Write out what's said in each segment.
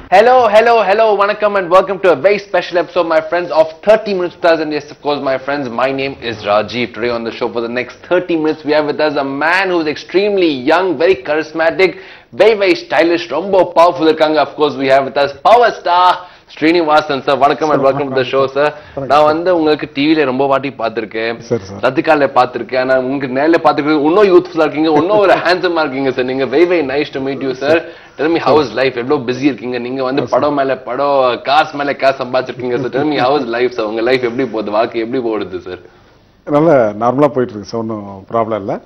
Hello, hello, hello, vanakkam and welcome to a very special episode, my friends, of 30 Minutes with us. And yes, of course, my friends, my name is Rajiv. Today on the show for the next 30 minutes, we have with us a man who is extremely young, very charismatic, very, very stylish, ரொம்ப powerful இருக்காங்க. Of course, we have with us power star Srinivasan sir வணக்கம் and welcome to the show sir நான் வந்து உங்களுக்கு டிவில ரொம்ப வாட்டி பார்த்திருக்கேன் சரி, sir. ரத்திகால பார்த்திருக்கேன் ஆனா உங்களுக்கு நேர்ல பார்த்திருக்கேன் இன்னும் யூத்ஃபுல்லா இருக்கீங்க இன்னும் ஒரு ஹேண்ட்ஸமா இருக்கீங்க சார் நீங்க very very nice to meet you sir tell me how's life எவ்வளவு பிஸி இருக்கீங்க நீங்க வந்து படம் மேல படம் காசு மேல காசு சம்பாதிச்சிருக்கீங்க sir tell me how's life sir உங்க லைஃப் எப்படி போகுது வாழ்க்கை எப்படி போடுது சார் நல்லா நார்மலா போயிட்டு இருக்கு சார் ஒன்றும் ப்ராப்ளம் இல்லை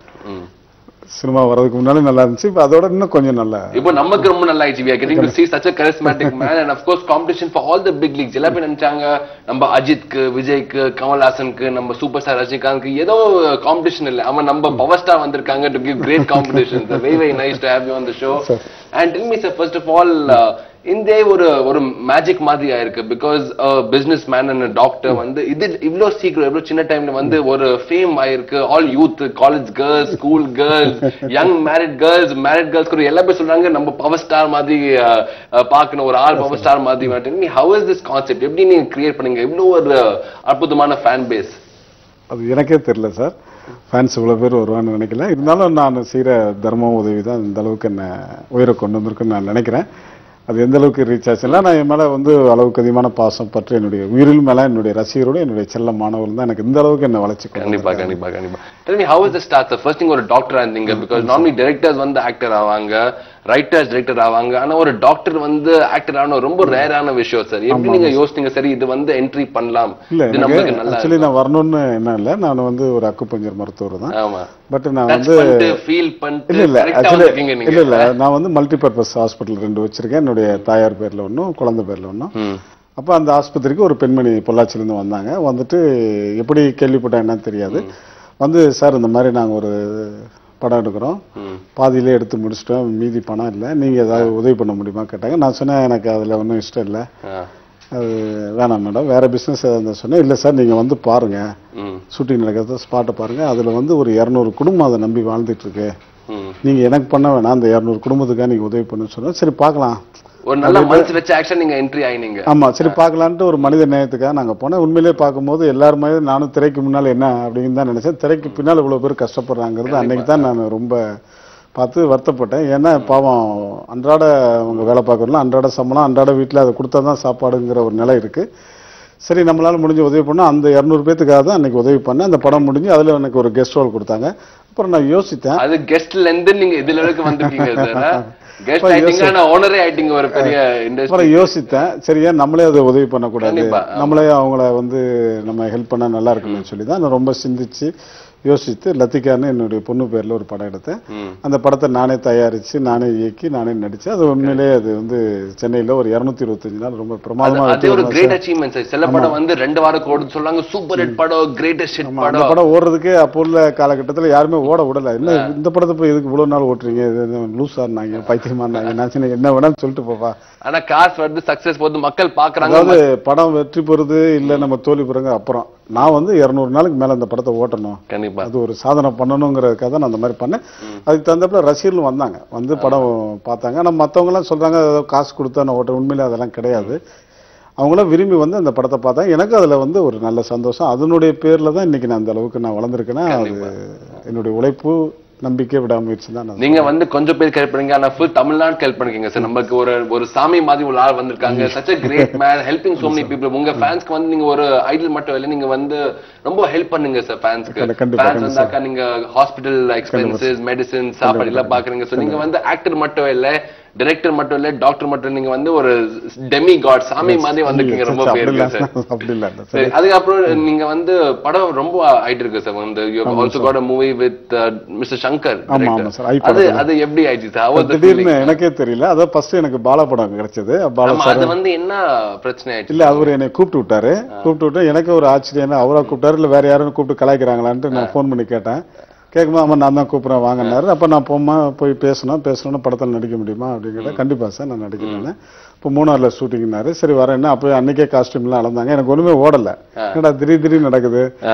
சினிமா வர்றதுக்கு முன்னாலே நல்லா இருந்துச்சு இப்போ அதோட இன்னும் கொஞ்சம் நல்லா இப்போ நமக்கு ரொம்ப நல்லா ஆயிடுச்சு we are getting to see such a charismatic man and of course competition for all the big leagues எல்லா பேர் நினைச்சாங்க நம்ம அஜித்க்கு விஜய்க்கு கமல்ஹாசனுக்கு நம்ம சூப்பர் ஸ்டார் ரஜினிகாந்த்க்கு ஏதோ காம்படிஷன் இல்ல அவன் நம்ம பவர் ஸ்டார் வந்திருக்காங்க to give great competition very very nice to have you on the show and tell me sir first of all இந்தே ஒரு ஒரு மேஜிக் மாதிரி ஆயிருக்கு because business man and doctor வந்து இது இவ்ளோ சீக்கிரம் இவ்ளோ சின்ன டைம்ல வந்து ஒரு ஃபேம் ஆயிருக்கு all youth college girls school girls young married girls married girls கூட எல்லா பேர் சொல்றாங்க நம்ம பவர் ஸ்டார் மாதிரி uh, uh, பார்க்கணும் ஒரு ஆள் பவர் ஸ்டார் மாதிரி me how is this concept எப்படி நீங்க கிரியேட் பண்ணீங்க இவ்ளோ ஒரு அற்புதமான ஃபேன் பேஸ் அது எனக்கே தெரியல சார் ஃபேன்ஸ் இவ்வளோ பேர் வருவான்னு நினைக்கல இருந்தாலும் நான் செய்கிற தர்மம் உதவி தான் இந்த அளவுக்கு என்ன உயர கொண்டு வந்திருக்குன்னு நான் நினைக்கிறேன் அது எந்த அளவுக்கு ரீச் ஆச்சுன்னா நான் என் மேலே வந்து அளவுக்கு அதிகமான பாசம் பற்றி என்னுடைய உயிரில் மேலே என்னுடைய ரசிகரோட என்னுடைய செல்ல மாணவர்கள் தான் எனக்கு இந்த அளவுக்கு என்ன வளர்ச்சி கொண்டு கண்டிப்பா கண்டிப்பா கண்டிப்பா tell me how is the start first நீங்க ஒரு டாக்டர் இருந்தீங்க பிகாஸ் நார்மலி டைரக்டர்ஸ் வந்து ஆக்டர் ஆவாங்க ரைட்டர்ஸ் டைரக்டர் ஆவாங்க ஆனா ஒரு டாக்டர் வந்து ஆக்டர் ஆன ரொம்ப ரேரான விஷயம் சார் எப்படி நீங்க யோசிச்சீங்க சரி இது வந்து என்ட்ரி பண்ணலாம் இல்லை இது எனக்கு நம்மளுக்கு நல்லா ஆக்சுவலி நான் வரணும்னு என்ன இல்லை நான் வந்து ஒரு அக்குப்பஞ்சர் மருத்துவர் தான் ஆமா பட் நான் டச் வந்து பண்ணிட்டு ஃபீல் பண்ணிட்டு இல்ல இல்ல கரெக்டா ஆக்சுவலி வந்திருக்கீங்க இல்ல நீங்க இல்ல நான் வந்து மல்டிபர்பஸ் ஹாஸ்பிட்டல் ரெண்டு வச்சிருக்கேன் என்னுடைய தாயார் பேர்ல ஒன்றும் குழந்தை பேர்ல ஒன்றும் ம். அப்போ அந்த ஆஸ்பத்திரிக்கு ஒரு பெண்மணி பொள்ளாச்சியிலேருந்து வந்தாங்க வந்துட்டு எப்படி கேள்விப்பட்டேன் என்னன்னு தெரியாது வந்து சார் இந்த மாதிரி நாங்கள் ஒரு படம் எடுக்கிறோம் ம். பாதியிலே எடுத்து முடிச்சிட்டோம் மீதி பணம் இல்லை நீங்கள் ஏதாவது உதவி பண்ண முடியுமா கேட்டாங்க நான் சொன்னேன் எனக்கு அதில் ஒன்றும் இஷ்டம் இல்லை ஆ. அது வேணாம் மேடம் வேற பிஸ்னஸ் ஏதாவது சொன்னேன் இல்லை சார் நீங்கள் வந்து பாருங்க ம். ஷூட்டிங் நடக்கிறத ஸ்பாட்டை பாருங்க அதில் வந்து ஒரு இரநூறு குடும்பம் அதை நம்பி வாழ்ந்துட்டு இருக்கு ம். நீங்க எனக்கு பண்ண வேணாம் அந்த இரநூறு குடும்பத்துக்காக நீங்க உதவி பண்ணுன்னு சொன்னா சரி பார்க்கலாம் ஒரு நல்ல மனசு வச்ச ஆக்ஷன் நீங்க என்ட்ரி ஆயினீங்க ஆமா சரி பார்க்கலான்ட்டு ஒரு மனித நேயத்துக்காக நாங்க போனோம் உண்மையிலேயே பார்க்கும்போது எல்லாருமே நானும் திரைக்கு முன்னால் என்ன அப்படின்னு தான் நினைச்சேன் திரைக்கு பின்னால் இவ்வளவு பேர் கஷ்டப்படுறாங்கிறது அன்னைக்கு தான் நான் ரொம்ப பார்த்து வருத்தப்பட்டேன் ஏன்னா பாவம் அன்றாட அவங்க வேலை பார்க்கறதுலாம் அன்றாட சம்பளம் அன்றாட வீட்டில் அதை கொடுத்தா தான் சாப்பாடுங்கிற ஒரு நிலை இருக்கு சரி நம்மளால முடிஞ்ச உதவி பண்ணோம் அந்த இரநூறு பேத்துக்காக தான் அன்னைக்கு உதவி பண்ணேன் அந்த படம் முடிஞ்சு அதுல எனக்கு ஒரு கெஸ்ட் ரோல் கொடுத்தாங்க அப்புறம் நான் யோசித்தேன் அது கெஸ்ட்ல இருந்து நீங்க இதுல வரைக்கும் வந்திருக்கீங்க சார் கெஸ்ட் அப்ப ஆயிட்டீங்க ஆனா ஓனரே ஆயிட்டீங்க ஒரு பெரிய இண்டஸ்ட்ரி அப்புறம் யோசித்தேன் சரி ஏன் நம்மளே அதை உதவி பண்ணக்கூடாது கண்டிப்பா, நம்மளே அவங்கள வந்து நம்ம ஹெல்ப் பண்ணா நல்லா இருக்கும்னு சொல்லி தான் நான் ரொம்ப சிந்திச்சு யோசித்து லத்திகான்னு என்னுடைய பொண்ணு பேர்ல ஒரு படம் எடுத்தேன் ம். அந்த படத்தை நானே தயாரிச்சு நானே இயக்கி நானே நடிச்சேன் அது உண்மையிலேயே அது வந்து சென்னையில ஒரு இருநூத்தி இருபத்தஞ்சு நாள் ரொம்ப பிரமாதமா அதே ஒரு வெற்றி கிரேட் அச்சீவ்மெண்ட் சார் சில படம் வந்து ரெண்டு வாரம் ஓடுன்னு சொல்றாங்க சூப்பர் ஹிட் படம் கிரேட்டஸ்ட் ஹிட் ஆமா, அந்த படம் படம் ஓடுறதுக்கு அப்போ உள்ள காலகட்டத்துல யாருமே ஓட விடல என்ன இந்த படத்தை போய் எதுக்கு இவ்வளவு நாள் ஓட்டுறீங்க லூஸா இருந்தாங்க பைத்தியமா இருந்தாங்க நான் சொன்னேன் என்ன வேணாலும் சொல்லிட்டு போப்பா ஆனா காசு வருது சக்சஸ் போகுது மக்கள் பாக்குறாங்க அதாவது படம் வெற்றி பெறுது இல்ல நம்ம தோல்வி பெறுங்க அப்புறம் நான் வந்து இருநூறு நாளுக்கு மேல அந்த படத்தை ஓட்டணும் கண்டிப்பா அது ஒரு சாதனை பண்ணணுங்கிறதுக்காக தான் நான் அந்த மாதிரி பண்ணேன் அதுக்கு தகுந்தப்பல ரசிகர்களும் வந்தாங்க வந்து படம் பார்த்தாங்க ஆனா மத்தவங்க எல்லாம் சொல்றாங்க ஏதோ காசு கொடுத்தா நான் ஓட்டுறேன் உண்மையிலே அதெல்லாம் கிடையாது அவங்களாம் விரும்பி வந்து அந்த படத்தை பார்த்தாங்க எனக்கு அதுல வந்து ஒரு நல்ல சந்தோஷம் அதனுடைய பேர்ல தான் இன்னைக்கு நான் அந்த அளவுக்கு நான் வளர்ந்துருக்கேன்னா அது என்னுடைய உழைப்பு நம்பிக்கை விடாமுயற்சி தான் நான் நீங்க வந்து கொஞ்சம் பேர் ஹெல்ப் பண்ணீங்க ஆனா ஃபுல் தமிழ்நாடு ஹெல்ப் பண்ணிருக்கீங்க சார் நமக்கு ஒரு ஒரு சாமி மாதிரி ஒரு ஆள் வந்திருக்காங்க such a great man helping so many people உங்க ஃபேன்ஸ்க்கு வந்து நீங்க ஒரு ஐடல் மட்டும் இல்ல நீங்க வந்து ரொம்ப ஹெல்ப் பண்ணுங்க சார் ஃபேன்ஸ்க்கு கண்டிப்பா, கண்டிப்பா, ஃபேன்ஸ் வந்தாக்கா நீங்க ஹாஸ்பிடல் எக்ஸ்பென்சஸ் மெடிசின் சாப்பாடு எல்லாம் பாக்குறீங்க சோ நீங்க வந்து ஆக்டர் மட்டும் இல்ல டைரக்டர் மட்டும் இல்ல டாக்டர் மட்டும் இல்ல, நீங்க வந்து ஒரு டெமி காட் சாமி மாதிரி வந்திருக்கீங்க ரொம்ப அப்படி பேருக்கு இல்ல சார் அப்படி இல்ல இல்ல சரி அதுக்கப்புறம் நீங்க வந்து படம் ரொம்ப ஆயிட்டு இருக்கு சார் வந்து you also got a movie with mister Shankar ஆமா, director. ஆமா sir. ஐ அது படத்துல. அது எப்படி ஆயிடுச்சு சார் அவர் திடீர்னு எனக்கே தெரியல அதான் ஃபர்ஸ்ட் எனக்கு பாலா படம் கிடைச்சது பாலா ஆமா அது வந்து என்ன பிரச்சனை ஆயிடுச்சு இல்ல அவர் என்னை கூப்பிட்டு விட்டாரு கூப்பிட்டு விட்டு எனக்கு ஒரு ஆச்சரியம் என்ன அவரா கூப்பிட்டாரு இல்ல வேற யாரும் கூப்பிட்டு கலாய்க்கிறாங்களான்ட்டு நான் ஃபோன் பண்ணி கேட்டேன் கேட்கும்போது ஆமா நான் தான் கூப்பிடுறேன் வாங்கினாரு அப்ப நான் போமா போய் பேசணும் பேசணும்னு படத்தில் நடிக்க முடியுமா அப்படின்னு கேட்டேன் கண்டிப்பா சார் நான் நடிக்கிறேன் இப்போ மூணாறுல ஷூட்டிங்னாரு சரி வரேன்னா அப்போ அன்னைக்கே காஸ்டியூம்லாம் அளந்தாங்க எனக்கு ஒண்ணுமே ஓடல என்னடா திடீர் திடீர்னு நடக்குது ஆ.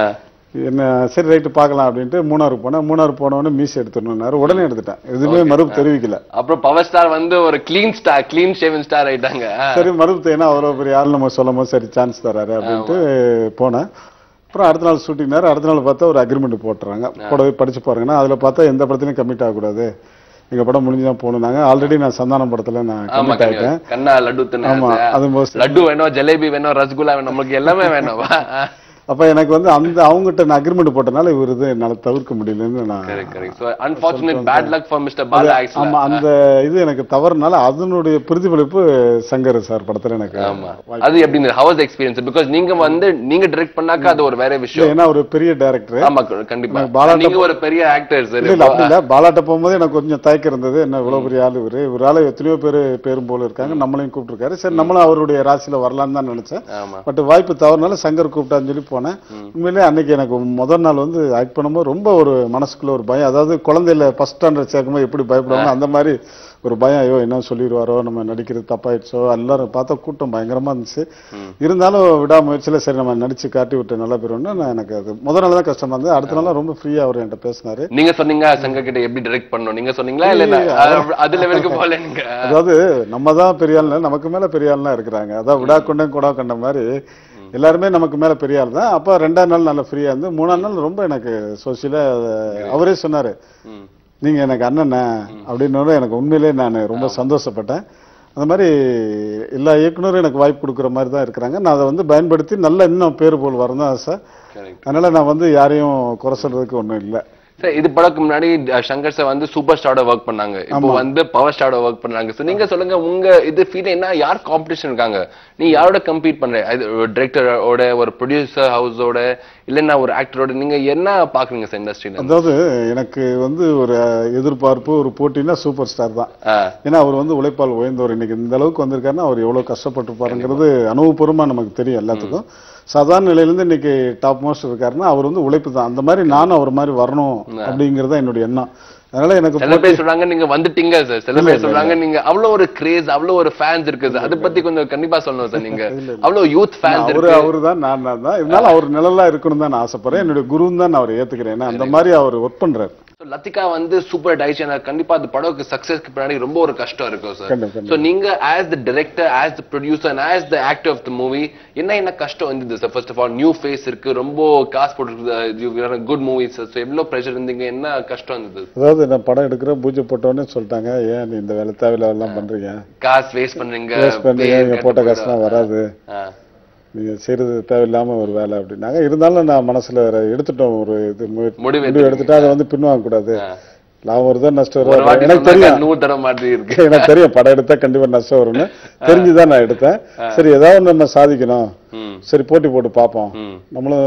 என்ன சரி ரைட்டு பார்க்கலாம் அப்படின்ட்டு மூணாருக்கு போனேன் மூணாறு போனவொடனே மீஸ் எடுத்துடணும்னாரு உடனே எடுத்துட்டேன் எதுவுமே மறுப்பு தெரிவிக்கல அப்புறம் பவர் ஸ்டார் வந்து ஒரு clean star clean shaven star ஆயிட்டாங்க சரி மறுப்பு ஏன்னா அவ்வளோ பெரிய ஆள் நம்ம சொல்லும் போது சரி சான்ஸ் தராரு அப்படின்ட்டு போனேன் அப்புறம் அடுத்த நாள் ஷூட்டிங் நேரம் அடுத்த நாள் பார்த்தா ஒரு அக்ரிமெண்ட் போட்டுறாங்க போடவே படிச்சு பாருங்கன்னா அதில் பார்த்தா எந்த படத்துலையும் கமிட் ஆகக்கூடாது எங்க படம் முடிஞ்சு தான் போகணுன்னாங்க ஆல்ரெடி நான் சந்தானம் படத்துல நான் ஆமா கமிட் ஆயிட்டேன் கண்ணா லட்டு தின்னு ஆமா அது most லட்டு வேணும் ஜலேபி வேணும் ரசகுல்லா வேணும் நமக்கு எல்லாமே வேணும் அப்ப எனக்கு வந்து அந்த அவங்ககிட்ட நான் அக்ரிமெண்ட் போட்டனால இவர் இது என்னால தவிர்க்க முடியலன்னு நான் correct correct so unfortunate bad luck for mister Bala actually ஆமா அந்த இது எனக்கு தவறுனால அதனுடைய பிரதிபலிப்பு சங்கர் சார் படத்துல எனக்கு ஆமா அது எப்படி ஹவுஸ் எக்ஸ்பீரியன்ஸ் பிகாஸ் நீங்க வந்து நீங்க டைரக்ட் பண்ணாக்க அது ஒரு வேற விஷயம் ஏன்னா ஒரு பெரிய டைரக்டர் ஆமா கண்டிப்பா எனக்கு பாலாட்ட நீங்க ஒரு பெரிய ஆக்டர் சார் இல்ல இல்ல அப்படி இல்ல பாலாட்ட போகும்போது எனக்கு கொஞ்சம் தயக்கம் இருந்தது என்ன இவ்வளவு பெரிய ஆளு இவரு இவரால எத்தனையோ பேர் பேரும் போல இருக்காங்க நம்மளையும் கூப்பிட்டுருக்காரு சரி நம்மளும் அவருடைய ராசியில வரலாம்னு தான் நினைச்சேன் ஆமா பட் வாய்ப்பு தவறுனால சங்கர் கூப்பிட்டான்னு சொல்லி போனேன் உண்மையிலே அன்னைக்கு எனக்கு முதல் நாள் வந்து ஆக்ட் பண்ணும்போது ரொம்ப ஒரு மனசுக்குள்ள ஒரு பயம் அதாவது குழந்தையில ஃபர்ஸ்ட் ஸ்டாண்டர்ட் சேர்க்கும்போது எப்படி பயப்படுவாங்க அந்த மாதிரி ஒரு பயம் ஐயோ என்ன சொல்லிடுவாரோ நம்ம நடிக்கிறது தப்பாயிடுச்சோ எல்லாரும் பார்த்தா கூட்டம் பயங்கரமா இருந்துச்சு இருந்தாலும் விடாமுயற்சியில சரி நம்ம நடிச்சு காட்டி விட்டு நல்லா போயிடும்னு நான் எனக்கு அது முதல் நாள் தான் கஷ்டமா இருந்தது அடுத்த நாள் ரொம்ப ஃப்ரீயா அவர் என்கிட்ட பேசினாரு நீங்க சொன்னீங்க சங்கர் கிட்ட எப்படி டைரக்ட் பண்ணணும் நீங்க சொன்னீங்களா இல்ல இல்ல அது- அது லெவலுக்கு போல நீங்க அதாவது நம்ம தான் பெரிய ஆள் நமக்கு மேல பெரிய ஆள்லாம் இருக்கிறாங்க அதான் விடா கொண்டன் கொடா கொண்ட மாதிரி எல்லாருமே நமக்கு மேல பெரிய ஆள் தான் அப்ப ரெண்டாம் நாள் நல்லா ஃப்ரீயா இருந்து மூணாம் நாள் ரொம்ப எனக்கு சோசியலா அவரே சொன்னாரு ம். நீங்க எனக்கு அண்ணன் அப்படின்னு எனக்கு உண்மையிலேயே நான் ரொம்ப சந்தோஷப்பட்டேன் அந்த மாதிரி எல்லா இயக்குனரும் எனக்கு வாய்ப்பு கொடுக்குற மாதிரி தான் இருக்கிறாங்க நான் அதை வந்து பயன்படுத்தி நல்ல இன்னும் பேர் போல் வரணும் ஆசை Correct. அதனால நான் வந்து யாரையும் குறை சொல்றதுக்கு ஒண்ணும் இல்லை சார் இது படத்துக்கு முன்னாடி அஹ், சங்கர் சார் வந்து சூப்பர் ஸ்டாரோட ஒர்க் பண்ணாங்க இப்போ வந்து பவர் ஸ்டாரோட ஒர்க் பண்ணாங்க சோ நீங்க சொல்லுங்க உங்க இது ஃபீல் என்ன யார் காம்படிஷன் இருக்காங்க நீ யாரோட கம்பீட் பண்ற அது டிரெக்டரோட ஒரு ப்ரொடியூசர் ஹவுஸோட இல்லைன்னா ஒரு ஆக்டரோட நீங்க என்ன பாக்குறீங்க சார் இண்டஸ்ட்ரியில அதாவது எனக்கு வந்து ஒரு எதிர்பார்ப்பு ஒரு போட்டினா சூப்பர் ஸ்டார் தான் ஏன்னா அவர் வந்து உழைப்பால் உயர்ந்தவர் இன்னைக்கு இந்த அளவுக்கு வந்திருக்காருன்னா அவர் எவ்வளவு கஷ்டப்பட்டிருப்பாருங்கிறது அனுபவபூர்வமா நமக்கு தெரியும் எல்லாத்துக்கும் சாதாரண நிலையிலிருந்து இன்னைக்கு டாப் மோஸ்ட் இருக்காருன்னா அவர் வந்து உழைப்பு தான் அந்த மாதிரி நானும் அவர் மாதிரி வரணும் அப்படிங்கிறது தான் என்னுடைய எண்ணம் அதனால எனக்கு சில பேர் சொல்றாங்க நீங்க வந்துட்டீங்க சார் சில பேர் சொல்றாங்க நீங்க அவ்வளவு ஒரு கிரேஸ் அவ்வளவு ஒரு ஃபேன்ஸ் இருக்கு சார் அதை பத்தி கொஞ்சம் கண்டிப்பா சொல்லணும் சார் நீங்க அவ்வளவு யூத் ஃபேன்ஸ் அவரு இருக்கு அவரு தான் நான் நான் தான் இருந்தாலும் அவர் நிழலா இருக்கணும் தான் நான் ஆசைப்படுறேன் என்னுடைய குருன்னு தான் நான் அவரை ஏத்துக்கிறேன் ஏன்னா அந்த மாதிரி அவர் ஒர்க் பண்றாரு So, லத்திகா வந்து சூப்பர் டைஷன் கண்டிப்பா அந்த படத்துக்கு சக்சஸ்க்கு பின்னாடி ரொம்ப ஒரு கஷ்டம் இருக்கும் சார் கண்டிப்பா, சோ நீங்க as the director as the producer and as the actor of the movie என்ன என்ன கஷ்டம் வந்தது sir first of all new face இருக்கு ரொம்ப காசு போட்டு குட் மூவிஸ் ஸோ எவ்வளவு ப்ரெஷர் இருந்தீங்க என்ன கஷ்டம் இருந்தது அதாவது நான் படம் எடுக்கிற பூஜை போட்டோன்னே சொல்லிட்டாங்க ஏன் நீ இந்த வேலை தேவையில்ல எல்லாம் பண்றீங்க காசு வேஸ்ட் பண்றீங்க வேஸ்ட் பண்ணீங்க பேர் நீங்க கெட்டு போட்ட போயிடும். காசுலாம் வராது ஆ. நீங்க செய்யறது தேவையில்லாம ஒரு வேலை அப்படின்னாங்க இருந்தாலும் நான் மனசுல வேற எடுத்துட்டோம் ஒரு இது மு- முடிவு முடிவு எடுத்துட்டா அதை வந்து பின்வாங்க கூடாது ஆ. லாபம் வருதா நஷ்டம் ஒரு வருதா வாட்டி எனக்கு சொன்னாக்க தெரியும் நூறு தர மாதிரி இருக்கு எனக்கு தெரியும் படம் எடுத்தா கண்டிப்பா நஷ்டம் வரும்னு தெரிஞ்சுதான் நான் எடுத்தேன் சரி ஏதாவது நம்ம சாதிக்கணும் ம் சரி போட்டி போட்டு பார்ப்போம் ம் நம்மளும்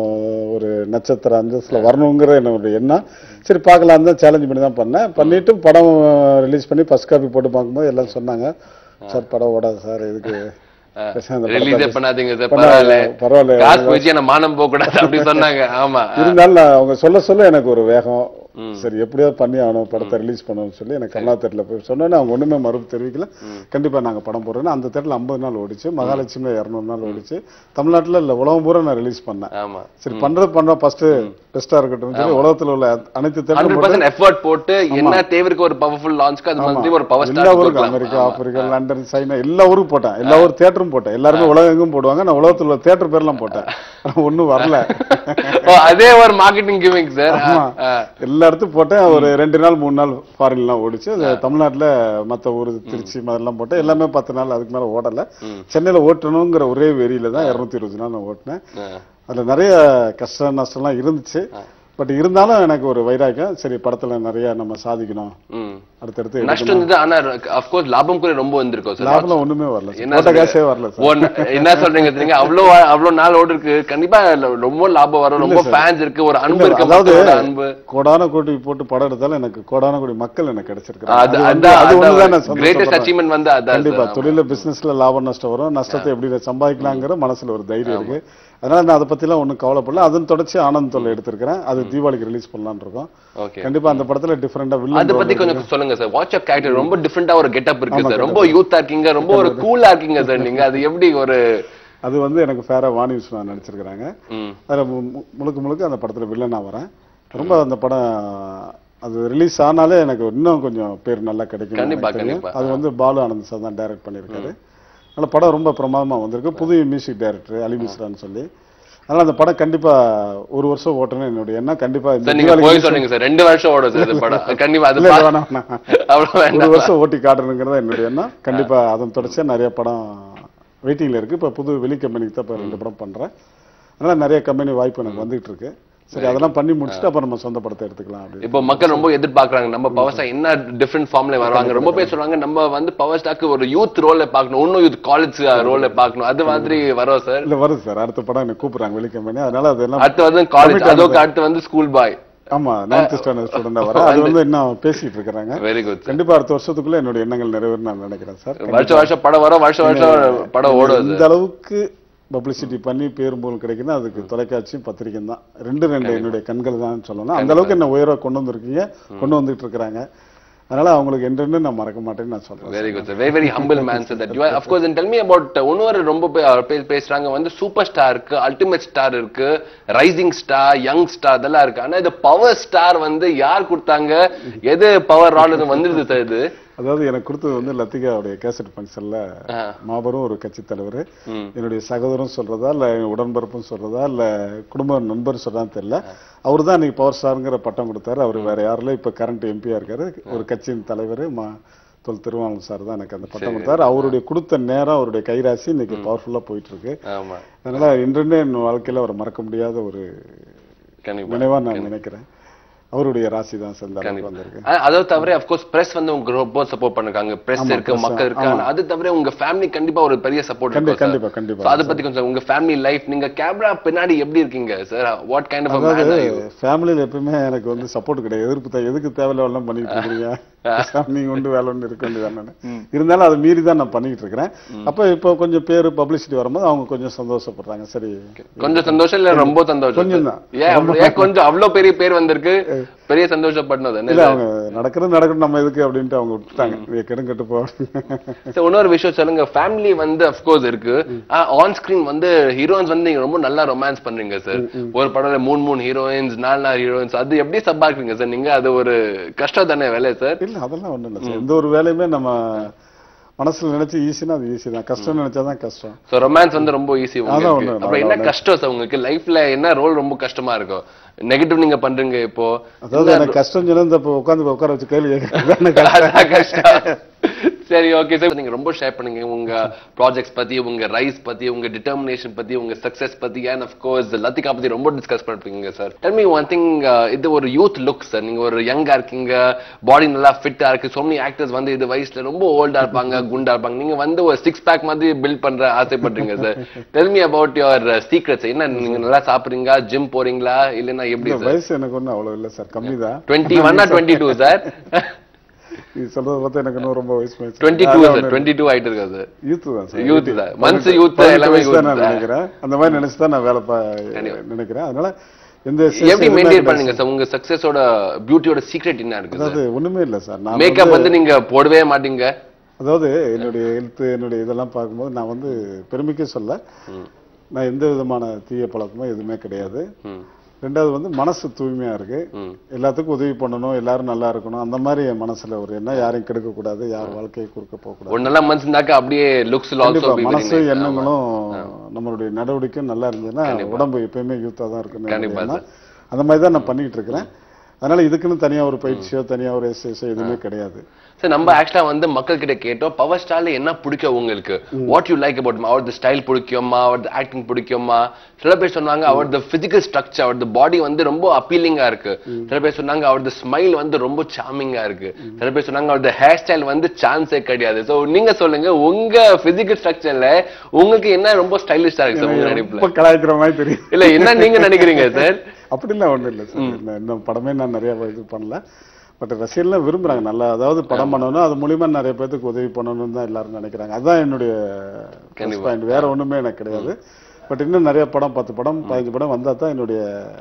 ஒரு நட்சத்திர அந்தஸ்துல வரணுங்கிற என்னோட எண்ணம் சரி பார்க்கலாம் தான் சேலஞ்ச் பண்ணி தான் பண்ணேன் பண்ணிட்டு படம் ரிலீஸ் பண்ணி ஃபர்ஸ்ட் காப்பி போட்டு பார்க்கும்போது எல்லாம் சொன்னாங்க சார் படம் ஓடாது சார் இதுக்கு பேசாம இந்த படத்தை ரிலீஸே பண்ணாதீங்க சார் பண்ணாத, பரவாயில்ல பரவாயில்ல காசு போச்சு என்ன மானம் போக கூடாது அப்படி சொன்னாங்க ஆமா இருந்தாலும் நான் அவங்க சொல்ல சொல்ல எனக்கு ஒரு வேகம் சரி எப்படியாவது பண்ணி ஆகணும் படத்தை ரிலீஸ் பண்ணணும்னு சொல்லி எனக்கு கமலா தேட்டர்ல போய் சொன்னோன்னே அவங்க ஒண்ணுமே மறுப்பு தெரிவிக்கல கண்டிப்பா நாங்க படம் போடுறோம்னு அந்த தேட்டர்ல ஐம்பது நாள் ஓடிச்சு மகாலட்சுமியில இருநூறு நாள் ஓடிச்சு தமிழ்நாட்டுல இல்ல உலகம் பூரா நான் ரிலீஸ் பண்ணேன் ஆமா சரி பண்றது பண்றோம் ஃபர்ஸ்ட் பெஸ்டா இருக்கட்டும் சொல்லி உலகத்துல உள்ள அனைத்து ஹண்ட்ரட் தேட்டரும் பர்சன்ட் எஃபர்ட் போட்டு என்ன தேவைக்கு ஒரு பவர்ஃபுல் லான்ச்க்கு அது மாதிரி ஒரு பவர் எல்லா ஸ்டார் ஊருக்கும் அமெரிக்கா ஆப்பிரிக்கா லண்டன் சைனா எல்லா ஊருக்கும் போட்டேன் எல்லா ஊர் தேட்டரும் போட்டேன் எல்லாருமே உலகெங்கும் போடுவாங்க நான் உலகத்துல உள்ள தேட்டர் பேர்லாம் போட்டேன் ஆனா ஒண்ணும் வரல ஓ அதே ஒரு மார்க்கெட்டிங் கிவிங் சார் ஆமா. எல்லா இடத்துக்கும் போட்டேன் ஒரு ரெண்டு நாள் மூணு நாள் ஃபாரின்லாம் ஓடிச்சு அது தமிழ்நாட்டுல மத்த ஊர் திருச்சி மாதிரிலாம் போட்டேன் எல்லாமே பத்து நாள் அதுக்கு மேல ஓடல சென்னையில ஓட்டணுங்கிற ஒரே வெறியில தான் இருநூத்தி இருபது நாள் நான் ஓட்டினேன் அதுல நிறைய கஷ்ட நஷ்டம்லாம் இருந்துச்சு பட் இருந்தாலும் எனக்கு ஒரு வைராக்கியம் சரி படத்துல நிறைய நம்ம சாதிக்கணும் அடுத்தடுத்து நஷ்டம் இருந்தது ஆனா அப்கோர்ஸ் லாபம் கூட ரொம்ப வந்திருக்கும் சார் லாபம்லாம் ஒண்ணுமே வரல சார். என்ன போட்ட சொல்றீங்க? காசே வரல சார் ஓ, ந- என்ன சொல்றீங்க தெரியுங்க அவ்வளவு அவ்வளவு நாள் ஓடி இருக்கு கண்டிப்பா இல்ல, ரொம்ப லாபம் வரும் ரொம்ப ஃபேன்ஸ் இருக்கு ஒரு அன்பு இல்ல, இருக்கு அதாவது மக்களோட அன்பு கோடான கோடி போட்டு படம் எடுத்தாலும் எனக்கு கோடான கோடி மக்கள் எனக்கு கிடைச்சிருக்காங்க அது அது வந்து- அது ஒண்ணுதான் நான் அதான் கிரேட்டஸ்ட் சந்தோஷப்படுறேன். அச்சீவ்மெண்ட் வந்து அதான் கண்டிப்பா சார். தொழில பிசினஸ்ல லாபம் நஷ்டம் வரும் நஷ்டத்தை எப்படி சம்பாதிக்கலாங்கிற மனசுல ஒரு தைரியம் இருக்கு அதனால நான் அதை பத்தி எல்லாம் ஒண்ணும் கவலைப்படல அதன் தொடர்ச்சி ஆனந்த் தொல்லை எடுத்திருக்கிறேன் அது தீபாவளிக்கு ரிலீஸ் பண்ணலாம்னு இருக்கோம் ஓகே கண்டிப்பா அந்த படத்துல டிஃபரெண்டா அத வில்லன் பத்தி கொஞ்சம் சொல்லுங்க சார் வாட்ச் அப் கேரக்டர் ரொம்ப டிஃபரெண்டா ஒரு கெட்டப் இருக்கு சார் ரொம்ப யூத்தா இருக்கீங்க ரொம்ப ஒரு கூலா இருக்கீங்க சார் நீங்க அது எப்படி ஒரு அது வந்து எனக்கு ஃபேரா வாணி விஸ்வநாத் நடிச்சிருக்கிறாங்க ம் அதுல மு- மு- முழுக்க முழுக்க அந்த படத்துல வில்லனா வரேன் ரொம்ப அந்த படம் அது ரிலீஸ் ஆனாலே எனக்கு இன்னும் கொஞ்சம் பேர் நல்லா கிடைக்கும் கண்டிப்பா, எனக்கு தெரியும். கண்டிப்பா. அது வந்து பாலு ஆனந்த் சார் தான் டைரக்ட் பண்ணியிருக்காரு அதனால படம் ரொம்ப பிரமாதமா வந்திருக்கு புது மியூசிக் டைரக்டர் அலி மிஸ்ரான்னு சொல்லி அதனால அந்த படம் கண்டிப்பா ஒரு வருஷம் ஓட்டணும் என்னுடைய எண்ணம் கண்டிப்பா இந்த சார் நீங்க தீபாவளிக்கு போய் சொல்றீங்க சார் ரெண்டு வருஷம் ஓடும் சார் இது படம் கண்டிப்பா அது இல்ல, பா- இல்ல, வேணாம், வேணாம். அவ்வளவு ஒரு வேண்டாம் வருஷம் ஓட்டி காட்டணுங்கிறதா என்னுடைய எண்ணம் கண்டிப்பா அதன் தொடர்ச்சியா நிறைய படம் வெயிட்டிங்ல இருக்கு இப்ப புது வெளி கம்பெனிக்கு தான் இப்ப ரெண்டு படம் பண்றேன் அதனால நிறைய கம்பெனி வாய்ப்பு எனக்கு வந்துட்டு இருக்கு சரி அதெல்லாம் பண்ணி முடிச்சுட்டு அப்புறம் நம்ம சொந்த படத்தை எடுத்துக்கலாம் அப்படின்னு இப்போ மக்கள் ரொம்ப எதிர்பார்க்கறாங்க நம்ம பவர் ஸ்டார் என்ன டிஃப்ரெண்ட் ஃபார்ம்ல வருவாங்க ரொம்ப பேர் சொல்றாங்க நம்ம வந்து பவர் ஸ்டாக்கு ஒரு யூத் ரோல்ல பார்க்கணும் இன்னும் யூத் காலேஜ் ரோல்ல பார்க்கணும் அது மாதிரி வரோம் சார் இல்ல வருது சார் அடுத்த படம் எனக்கு கூப்பிடுறாங்க வெளி கம்பெனி அதனால அதெல்லாம் அடுத்து வந்து காலேஜ் அதோக்கு அடுத்து வந்து ஸ்கூல் பாய் ஆமா நைன்த் ஸ்டாண்டர்ட் ஸ்டூடெண்டா வர அது வந்து இன்னும் பேசிட்டு இருக்கிறாங்க வெரி குட் சார் கண்டிப்பா அடுத்த வருஷத்துக்குள்ள என்னுடைய எண்ணங்கள் நிறைவேறும் நான் நினைக்கிறேன் சார் வருஷம் வருஷம் படம் வரும் வருஷம் வருஷம் படம் ஓடும் இந்த அளவுக்கு பப்ளிசிட்டி பண்ணி பேரும் போல் கிடைக்குன்னா அதுக்கு தொலைக்காட்சியும் பத்திரிக்கையும் தான் ரெண்டு ரெண்டு என்னுடைய கண்கள் தான் சொல்லணும் அந்த அளவுக்கு என்ன உயர்வா கொண்டு வந்திருக்கீங்க கொண்டு வந்துட்டு இருக்கிறாங்க அதனால அவங்களுக்கு என்றென்று நான் மறக்க மாட்டேன்னு நான் சொல்றேன் very good sir very very humble man sir that you are of course tell me about இன்னொரு ரொம்ப பே- அவர் பே- பேசுறாங்க வந்து சூப்பர் ஸ்டார் இருக்கு அல்டிமேட் ஸ்டார் இருக்கு ரைசிங் ஸ்டார் யங் ஸ்டார் அதெல்லாம் இருக்கு ஆனா இது பவர் ஸ்டார் வந்து யார் கொடுத்தாங்க எது பவர் ரால் வந்துருது சார் இது அதாவது எனக்கு கொடுத்தது வந்து லத்திகாவுடைய கேசட் ஃபங்க்ஷன்ல ஆ. மாபெரும் ஒரு கட்சி தலைவர் ம். என்னுடைய சகோதரன் சொல்றதா இல்ல என் உடன்பிறப்பும் சொல்றதா இல்ல குடும்ப நண்பர் சொல்றதான்னு தெரியல அவர் தான் இன்னைக்கு பவர் ஸ்டாருங்கிற பட்டம் கொடுத்தாரு அவர் வேற யாரில் இப்ப கரண்ட் எம்பியா இருக்காரு ஒரு கட்சியின் தலைவர் மா தொல் திருவானூர் சார் தான் எனக்கு அந்த பட்டம் கொடுத்தாரு அவருடைய கொடுத்த நேரம் அவருடைய கைராசி இன்னைக்கு பவர்ஃபுல்லா போயிட்டு இருக்கு ஆமா அதனால இன்றே என் வாழ்க்கையில அவர் மறக்க முடியாத ஒரு கண்டிப்பா நினைவா நான் நினைக்கிறேன் அவருடைய ராசி தான் சார் இந்த அளவுக்கு கண்டிப்பா. வந்திருக்கு ஆ, அதை தவிர அப்கோர்ஸ் பிரஸ் வந்து உங்களுக்கு ரொம்ப சப்போர்ட் பண்ணிருக்காங்க பிரஸ் ஆமா, இருக்கு press, மக்கள் இருக்காங்க ஆமா. அது தவிர உங்க ஃபேமிலி கண்டிப்பா ஒரு பெரிய சப்போர்ட் கண்டி- இருக்கும் கண்டிப்பா சார் கண்டிப்பா அதை பத்தி கொஞ்சம் உங்க ஃபேமிலி லைஃப் நீங்க கேமரா பின்னாடி எப்படி இருக்கீங்க sir what kind of man அதாவது ஃபேமிலியில எப்பவுமே எனக்கு வந்து சப்போர்ட் கிடையாது எதிர்ப்பு தான் எதுக்கு தேவையில்லாம் பண்ணிட்டு இருக்கீங்க பேசாம நீங்க ஒன்று வேலை ஒன்று இருக்க வேண்டியதானே இருந்தாலும் அதை மீறி தான் நான் பண்ணிட்டு இருக்கிறேன் அப்ப இப்போ கொஞ்சம் பேர் பப்ளிசிட்டி வரும்போது அவங்க கொஞ்சம் சந்தோஷப்படுறாங்க சரி கொஞ்சம் சந்தோஷம் இல்ல ரொம்ப சந்தோஷம் கொஞ்சம் தான். ஏன் அவ்வளவு- ஏன் கொஞ்சம் அவ்வளவு பெரிய பேர் வந்திருக்கு பெரிய சந்தோஷப்படணும் இல்ல அவங்க நடக்கிறது நடக்கணும் நம்ம எதுக்கு அப்படின்ட்டு அவங்க விட்டுட்டாங்க நீ கெடும் கெட்டு போ சோ இன்னொரு விஷயம் சொல்லுங்க ஃபேமிலி வந்து அஃப்கோர்ஸ் இருக்கு ஆன் ஸ்கிரீன் வந்து ஹீரோயின்ஸ் வந்து நீங்க ரொம்ப நல்லா ரொமான்ஸ் பண்றீங்க சார் ஒரு படம்ல மூணு மூணு ஹீரோயின்ஸ் நாலு நாலு ஹீரோயின்ஸ் அது எப்படி சம்பாதிக்கிறீங்க சார் நீங்க அது ஒரு கஷ்டம் தானே வேலை சார் இல்ல அதெல்லாம் ஒண்ணும் இல்ல சார் எந்த ஒரு வேலையுமே நம்ம மனசுல நினைச்சு ஈஸினா அது ஈஸி தான் கஷ்டம் நினைச்சாதான் கஷ்டம் சோ ரொமான்ஸ் வந்து ரொம்ப ஈஸி அதான் உங்களுக்கு ஒண்ணு, அப்புறம் என்ன கஷ்டம் சார் உங்களுக்கு லைஃப்ல என்ன ரோல் ரொம்ப கஷ்டமா இருக்கும் நெகட்டிவ் நீங்க பண்றீங்க இப்போ அதாவது எனக்கு கஷ்டம் சொன்னா இந்த இப்போ உட்காந்து உட்கார வச்சு கேள்வி கேட்கறது அதான் கஷ்டம் சரி ஓகே சார் நீங்க ரொம்ப ஷேர் பண்ணுங்க உங்க ப்ராஜெக்ட்ஸ் பத்தி உங்க ரைஸ் பத்தி உங்க டிட்டர்மினேஷன் பத்தி உங்க சக்சஸ் பத்தி அண்ட் ஆஃப் கோர்ஸ் லத்திகா பத்தி ரொம்ப டிஸ்கஸ் பண்ணிருக்கீங்க sir tell me one thing இது ஒரு யூத் லுக் சார் நீங்க ஒரு யங்கா இருக்கீங்க பாடி நல்லா ஃபிட்டா இருக்கு so many ஆக்டர்ஸ் வந்து இது வயசுல ரொம்ப ஓல்டா இருப்பாங்க குண்டா இருப்பாங்க நீங்க வந்து ஒரு சிக்ஸ் பேக் மாதிரி பில்ட் பண்ற ஆசைப்படுறீங்க sir tell me about your secrets என்ன நீங்க நல்லா சாப்பிடுறீங்க ஜிம் போறீங்களா இல்லைன்னா எப்படி இந்த சார் வயசு எனக்கு ஒன்றும் அவ்வளவு இல்ல சார் கம்மி தான் டுவெண்ட்டி ஒன்னா டுவெண்ட்டி டூ சார் நீ சொல்றத பார்த்தா எனக்கு இன்னும் ரொம்ப வயசு வயசு twenty two sir twenty two ஆயிட்டு இருக்காது சார் யூத் தான் சார் Youth தான். Months youth பதினெட்டு எல்லாமே வயசு தான் youth நான் தான். நினைக்கிறேன் அந்த மாதிரி நினைச்சு தான் நான் வேலை பா நினைக்கிறேன் அதனால எந்த stress எப்படி எதுவுமே மெயின்டைன் கிடையாது பண்ணீங்க சார் உங்க சக்சஸோட பியூட்டியோட சீக்ரெட் என்ன இருக்கு சார் அதாவது ஒண்ணுமே இல்ல சார் நான் மேக்கப் வந்து நீங்க போடவே மாட்டீங்க அதாவது என்னுடைய ஹெல்த் என்னுடைய இதெல்லாம் பார்க்கும்போது நான் வந்து பெருமைக்கே சொல்ல நான் எந்த விதமான தீய பழக்கமும் எதுவுமே கிடையாது ம். ரெண்டாவது வந்து மனசு தூய்மையா இருக்கு ம். எல்லாத்துக்கும் உதவி பண்ணணும் எல்லாரும் நல்லா இருக்கணும் அந்த மாதிரி என் மனசுல ஒரு எண்ணம் யாரையும் கெடுக்க கூடாது யார் வாழ்க்கையை குறுக்க போக கூடாது ஒரு நல்ல மனசுனாக்க அப்படியே லுக்ஸ் ஆல்சோ கண்டிப்பா பி மனசு எண்ணங்களும் நம்மளுடைய நடவடிக்கையும் நல்லா இருந்ததுன்னா உடம்பு எப்பயுமே யூத்தா தான் இருக்குன்னு கண்டிப்பா என்னுடைய எண்ணம். அந்த மாதிரி தான் நான் பண்ணிட்டு இருக்கிறேன் அதனால இதுக்குன்னு தனியா ஒரு பயிற்சியோ தனியா ஒரு எக்ஸசைஸோ எதுவுமே கிடையாது சார் நம்ம ஆக்சுவலா வந்து மக்கள் கிட்ட கேட்டோம் பவர் ஸ்டார்ல என்ன பிடிக்கும் உங்களுக்கு வாட் யூ லைக் அபவுட் அவர் ஸ்டைல் பிடிக்குமா அவர் ஆக்டிங் பிடிக்குமா சில பேர் சொன்னாங்க அவர் பிசிக்கல் ஸ்ட்ரக்சர் அவர் பாடி வந்து ரொம்ப அப்பீலிங்கா இருக்கு சில பேர் சொன்னாங்க அவர் ஸ்மைல் வந்து ரொம்ப சாமிங்கா இருக்கு சில பேர் சொன்னாங்க அவர் ஹேர் ஸ்டைல் வந்து சான்ஸே கிடையாது சோ நீங்க சொல்லுங்க உங்க பிசிக்கல் ஸ்ட்ரக்சர்ல உங்களுக்கு என்ன ரொம்ப ஸ்டைலிஷா இருக்கு சார் உங்க நடிப்புல ரொம்ப கலாய்க்கிற மாதிரி தெரியும் இல்ல என்ன நீங்க நினைக்கிறீங்க சார் அப்படிலாம் ஒண்ணும் இல்லை சார் இந்த- இந்த படமே நான் நிறைய இது பண்ணல பட் ரசிகர்லாம் விரும்புறாங்க நல்லா அதாவது படம் பண்ணணும் அது மூலியமா நிறைய பேத்துக்கு உதவி பண்ணணும்னு தான் எல்லாரும் நினைக்கிறாங்க அதுதான் என்னுடைய பாயிண்ட் வேற ஒண்ணுமே எனக்கு கிடையாது பட் இன்னும் நிறைய படம் பத்து படம் பதினஞ்சு படம் வந்தா தான் என்னுடைய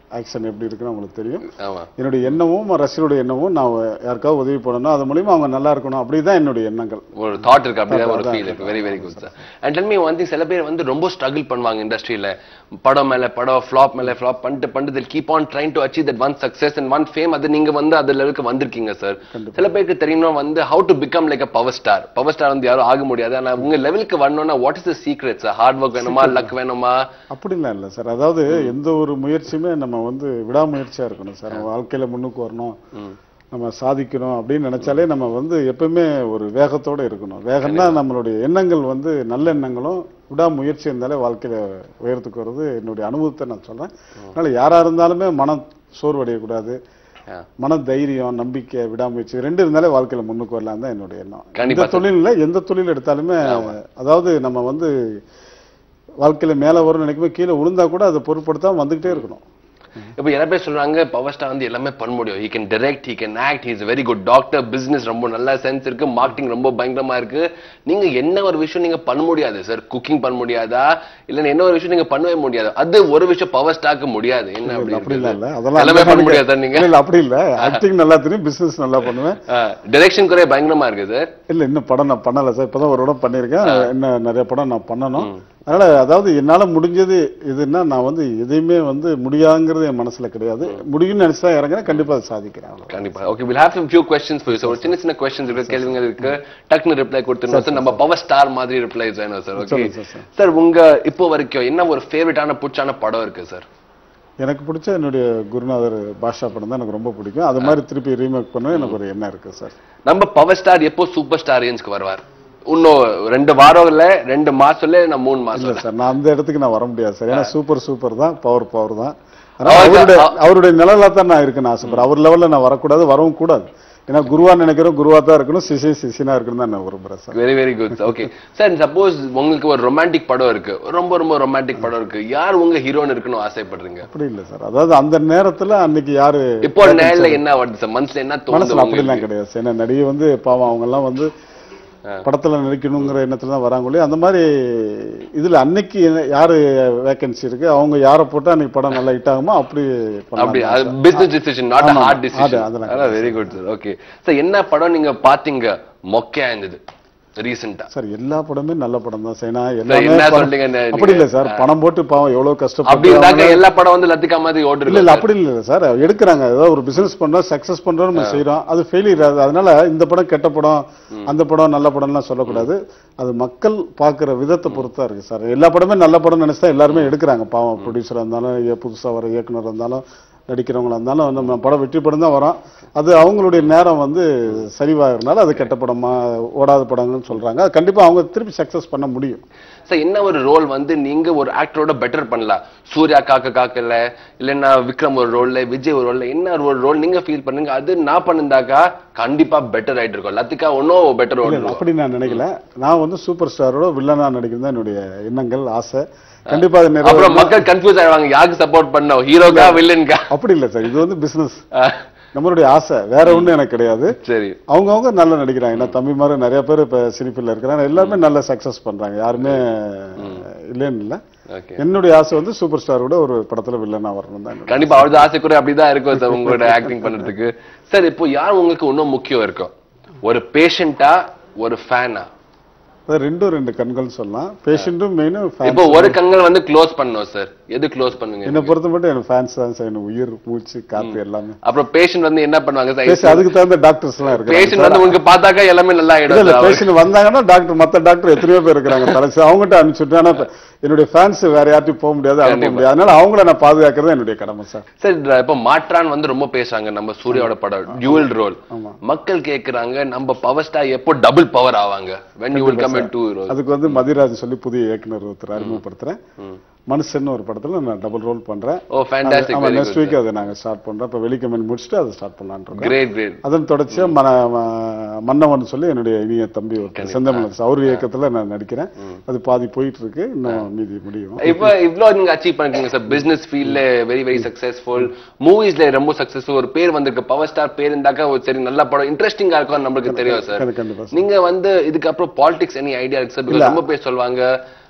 ஆக்ஷன் எப்படி இருக்குன்னு உங்களுக்கு தெரியும் ஆமா என்னுடைய எண்ணமும் ரசிகருடைய எண்ணமும் நான் யாருக்காவது உதவி பண்ணணும் அது மூலியமா அவங்க நல்லா இருக்கணும் அப்படிதான் என்னுடைய எண்ணங்கள் ஒரு தாட் இருக்கு அப்படிதான் ஒரு ஃபீல் இருக்கு very very good sir and tell me one thing சில பேர் வந்து ரொம்ப ஸ்ட்ரகிள் பண்ணுவாங்க இண்டஸ்ட்ரியில படம் மேல படம் ஃபிளாப் மேல ஃபிளாப் பண்ணிட்டு பண்ணிட்டு keep on trying to achieve that one success and one fame அது நீங்க வந்து அது லெவலுக்கு வந்திருக்கீங்க சார் சில பேருக்கு தெரியும்னா வந்து how to become like a power star power star வந்து யாரும் ஆக முடியாது ஆனா உங்க லெவலுக்கு வரணும்னா what is the secret sir hard work வேணுமா லக் வேணுமா அப்படிலாம் இல்லை சார் அதாவது எந்த ஒரு முயற்சியுமே நம்ம வந்து விடாமுயற்சியா இருக்கணும் சார் நம்ம வாழ்க்கையில முன்னுக்கு வரணும் நம்ம சாதிக்கணும் அப்படின்னு நினைச்சாலே நம்ம வந்து எப்பவுமே ஒரு வேகத்தோட இருக்கணும் வேகம்னா நம்மளுடைய எண்ணங்கள் வந்து நல்ல எண்ணங்களும் விடாமுயற்சி இருந்தாலே வாழ்க்கையில உயரத்துக்கு வருது என்னுடைய அனுபவத்தை நான் சொல்றேன் அதனால யாரா இருந்தாலுமே மனம் சோர்வடையக்கூடாது Yeah. மன தைரியம் நம்பிக்கை விடாமுயற்சி ரெண்டு இருந்தாலே வாழ்க்கையில முன்னுக்கு வரலாம் தான் என்னுடைய எண்ணம் கண்டிப்பா எந்த தொழில்ல எந்த தொழில் எடுத்தாலுமே அதாவது நம்ம வந்து வாழ்க்கையில மேல வரும்னு நினைக்கும்போது கீழே விழுந்தா கூட அதை பொருட்படுத்தாம வந்துகிட்டே இருக்கணும் இப்போ எல்லா பேர் சொல்றாங்க பவர் ஸ்டார் வந்து எல்லாமே பண்ண முடியும் he can direct he can act he's very good doctor business ரொம்ப நல்ல சென்ஸ் இருக்கு மார்க்கெட்டிங் ரொம்ப பயங்கரமா இருக்கு நீங்க என்ன ஒரு விஷயம் நீங்க பண்ண முடியாது சார் குக்கிங் பண்ண முடியாதா இல்ல என்ன ஒரு விஷயம் நீங்க பண்ணவே முடியாது அது ஒரு விஷயம் பவர் ஸ்டார்க்கு முடியாது என்ன அப்படி அப்படிலாம் இல்ல இருக்குது? அதெல்லாம் எல்லாமே அந்த பண்ண மாதிரி முடியாது சார் நீங்க இல்ல, இல்ல அப்படி இல்ல ஆக்டிங் நல்லா தெரியும் பிசினஸ் நல்லா பண்ணுவேன் டைரக்ஷன் குறைய பயங்கரமா இருக்கு சார் இல்ல இன்னும் படம் நான் பண்ணல சார் இப்பதான் ஒரு படம் பண்ணிருக்கேன் இன்னும் நிறைய படம் நான் பண்ணணும் அதனால அதாவது என்னால முடிஞ்சது இதுன்னா நான் வந்து எதையுமே வந்து முடியாங்கிறது என் மனசுல கிடையாது முடியும்னு நினைச்சு தான் இறங்குறேன் கண்டிப்பா அதை சாதிக்கிறேன் அவ்வளவுதான். கண்டிப்பா okay will have some few questions for you sir ஒரு சின்ன சின்ன questions இருக்கு கேள்விங்க இருக்கு டக்குனு ரிப்ளை கொடுத்துருந்தோம் சார் நம்ம பவர் ஸ்டார் மாதிரி ரிப்ளைஸ் வேணும் சார் ஓகே சொல்லுங்க சார், சார் உங்க இப்போ வரைக்கும் என்ன ஒரு ஃபேவரட்டான பிடிச்சான படம் இருக்கு சார் எனக்கு பிடிச்ச என்னுடைய குருநாதர் பாஷா படம் தான் எனக்கு ரொம்ப பிடிக்கும் அது மாதிரி திருப்பி ரீமேக் பண்ண எனக்கு ஒரு எண்ணம் இருக்கு சார் நம்ம பவர் ஸ்டார் எப்போ சூப்பர் ஸ்டார் ரேஞ்சுக்கு வருவார் இன்னும் ரெண்டு வாரம் இல்ல ரெண்டு மாசம் இல்ல நான் மூணு மாசம் இல்ல சார் நான் அந்த இடத்துக்கு நான் வர முடியாது சார் ஏன்னா சூப்பர் சூப்பர் தான் பவர் பவர் தான் ஆனா அவருக்கு- அவருடைய அவருடைய நிழலா தான் நான் இருக்கேன்னு ஆசைப்படுறேன் அவர் லெவல்ல நான் வரக்கூடாது வரவும் கூடாது ஏன்னா குருவா நினைக்கிறோம் குருவா தான் இருக்கணும் சிசி சிசினா இருக்கணும் தான் நான் விரும்புறேன் sir very very good okay sir suppose உங்களுக்கு ஒரு ரொமான்டிக் படம் இருக்கு ரொம்ப ரொம்ப ரொமான்டிக் படம் இருக்கு யார் உங்க ஹீரோன்னு இருக்குன்னு ஆசைப்படுறீங்க அப்படி இல்ல சார் அதாவது அந்த நேரத்துல அன்னைக்கு யாரு இப்போ நேரில் என்ன வருது சார் மனசுல என்ன தோணுது மனசுல உங்களுக்கு அப்படிலாம் கிடையாது சார் ஏன்னா நடிகை வந்து பாவம் அவங்க எல்லாம் வந்து படத்துல நடிக்கணுங்கிற எண்ணத்துல தான் வராங்க ஒழிய அந்த மாதிரி இதுல அன்னைக்கு என்ன- யாரு வேகன்சி இருக்கு அவங்க யாரை போட்டா அன்னைக்கு படம் நல்லா ஹிட் ஆகுமோ அப்படி அப்படி பண்ணலாம் பிசினஸ் டிசிஷன் நாட் ஆமா, ஹார்ட் அது- டிசிஷன் அதெல்லாம் அதான் very good sir okay sir என்ன படம் நீங்க பாத்தீங்க மொக்கையா இருந்தது ரீசெண்டா சார் எல்லா படமே நல்ல படம் தான் சார் ஏன்னா என்ன எல்லாமே படம்- சொல்றீங்க இந்த- அப்படி இல்ல சார் பணம் போட்டு பாவம் எவ்வளவு அப்படி கஷ்டப்பட்டு இருந்தாக்க எல்லா படம் வந்து லத்திக்கா மாதிரி ஓடுறது இல்ல இல்ல அப்படி இல்ல சார் எடுக்கிறாங்க ஏதாவது ஒரு பிசினஸ் பண்றோம் சக்சஸ் பண்றோம் நம்ம செய்றோம் அது ஃபெயிலியர் ஆகுது அதனால இந்த படம் கெட்ட படம் அந்த படம் நல்ல படம்லாம் சொல்லக்கூடாது அது மக்கள் பாக்குற விதத்தை பொறுத்தா இருக்கு சார் எல்லா படமே நல்ல படம் நினைச்சா எல்லாருமே எடுக்கிறாங்க பாவம் ப்ரொடியூசரா இருந்தாலும் இய- புதுசா வர இயக்குனர் இருந்தாலும் நடிக்கிறவங்களா இருந்தாலும் நம்ம படம் வெற்றி படம் தான் வரும் அது அவங்களுடைய நேரம் வந்து சரிவாகிறதுனால அது கெட்ட படமா ஓடாத படங்கள்னு சொல்றாங்க அது கண்டிப்பா அவங்க திருப்பி சக்சஸ் பண்ண முடியும் சார் என்ன ஒரு ரோல் வந்து நீங்க ஒரு ஆக்டரோட பெட்டர் பண்ணலாம் சூர்யா காக்க காக்கல இல்லைன்னா விக்ரம் ஒரு ரோல்ல விஜய் ஒரு ரோல்ல என்ன ஒரு ரோல் நீங்க ஃபீல் பண்ணுங்க அது நான் பண்ணிருந்தாக்கா கண்டிப்பா பெட்டர் ஆயிட்டு இருக்கும் லத்திகா ஒன்னும் பெட்டர் இல்ல, ரோல் இல்ல, அப்படி நான் நினைக்கல நான் வந்து சூப்பர் ஸ்டாரோட வில்லனா நடிக்கிறது தான் என்னுடைய எண்ணங்கள் ஆசை கண்டிப்பா அது நிறைய அப்புறம் மக்கள் கன்ஃபியூஸ் ஆயிடுவாங்க யாருக்கு சப்போர்ட் பண்ணோம் ஹீரோக்கா வில்லனுக்கா அப்படி இல்ல சார் இது வந்து பிசினஸ் நம்மளுடைய ஆசை வேற ஒண்ணும் எனக்கு கிடையாது சரி அவங்கவங்க நல்லா நடிக்கிறாங்க ஏன்னா தம்பி மாதிரி நிறைய பேர் இப்ப சினிஃபில் இருக்கிறாங்க எல்லாருமே நல்லா சக்சஸ் பண்றாங்க யாருமே இல்லைன்னு இல்ல ஓகே என்னுடைய ஆசை வந்து சூப்பர் ஸ்டாரோட ஒரு படத்துல வில்லனா வரணும் தான் என்னுடைய கண்டிப்பா அவரது ஆசை கூட அப்படிதான் இருக்கும் சார் உங்களோட ஆக்டிங் பண்றதுக்கு சார் இப்போ யார் உங்களுக்கு இன்னும் முக்கியம் இருக்கும் ஒரு பேஷண்டா ஒரு ஃபேனா அது ரெண்டும் ரெண்டு கண்கள் சொல்லலாம் பேஷண்ட்டும் மெயினும் இப்போ ஒரு கண்கள் வந்து க்ளோஸ் பண்ணோம் சார் எது க்ளோஸ் பண்ணுவீங்க என்னை பொறுத்த மட்டும் எனக்கு ஃபேன்ஸ் தான் சார் எனக்கு உயிர் மூச்சு காத்து எல்லாமே அப்புறம் பேஷண்ட் வந்து என்ன பண்ணுவாங்க பேசி சார் அதுக்கு தகுந்த டாக்டர்ஸ் எல்லாம் இருக்காங்க பேஷண்ட் வந்து உங்களுக்கு பார்த்தாக்கா எல்லாமே நல்லா இல்ல ஆயிடும் இல்ல sir. பேஷண்ட் வந்தாங்கன்னா டாக்டர் மத்த டாக்டர் எத்தனையோ பேர் இருக்கிறாங்க தலைச்சு அவங்ககிட்ட அனுப்பிச்சுட்டு ஆனா இப்ப என்னுடைய ஃபேன்ஸ் வேற யார்ட்டையும் போக முடியாது அனுப்ப முடியாது அதனால அவங்கள நான் பாதுகாக்கிறது என்னுடைய கடமை சார் சார் இந்த இப்ப மாற்றான் வந்து ரொம்ப பேசுறாங்க நம்ம சூர்யாவோட படம் டியூவல் ரோல் ஆமா. மக்கள் கேக்குறாங்க நம்ம பவர் ஸ்டார் எப்போ டபுள் பவர் ஆவாங்க when you will come in two roles அதுக்கு வந்து மதிராஜ் சொல்லி புதிய இயக்குனர் ஒருத்தர் அறிமுகப்படுத்துறேன் மனுஷன் ஒரு படத்துல நான் டபுள் ரோல் பண்றேன் ஓ ஃபேண்டாஸ்டிக் ஆமா வெரி நெக்ஸ்ட் வீக் அதை நாங்க ஸ்டார்ட் பண்றோம் இப்ப வெள்ளிக்கிழமை முடிச்சுட்டு அதை ஸ்டார்ட் பண்ணலாம்னு இருக்கோம் கிரேட் கிரேட் அதன் தொடர்ச்சியா மன ம- மன்னவன் சொல்லி என்னுடைய இனிய தம்பி ஒருத்தர் செந்தமிழன் அவர் இயக்கத்துல நான் நடிக்கிறேன் அது பாதி போயிட்டு இருக்கு இன்னும் மீதி முடியும் இப்ப இவ்ளோ நீங்க அச்சீவ் பண்ணிருக்கீங்க சார் பிசினஸ் ஃபீல்ட்ல வெரி வெரி சக்சஸ்ஃபுல் மூவிஸ்ல ரொம்ப சக்சஸ்ஃபுல் ஒரு பேர் வந்திருக்கு பவர் ஸ்டார் பேர் இருந்தாக்கா ஒரு சரி நல்ல படம் இன்ட்ரெஸ்டிங்கா இருக்கும் நம்மளுக்கு தெரியும் சார் கண்டிப்பா, கண்டிப்பா நீங்க வந்து இதுக்கப்புறம் பாலிடிக்ஸ் எனி ஐடியா இருக்கு சார் ரொம்ப பேர் சொல்லுவாங்க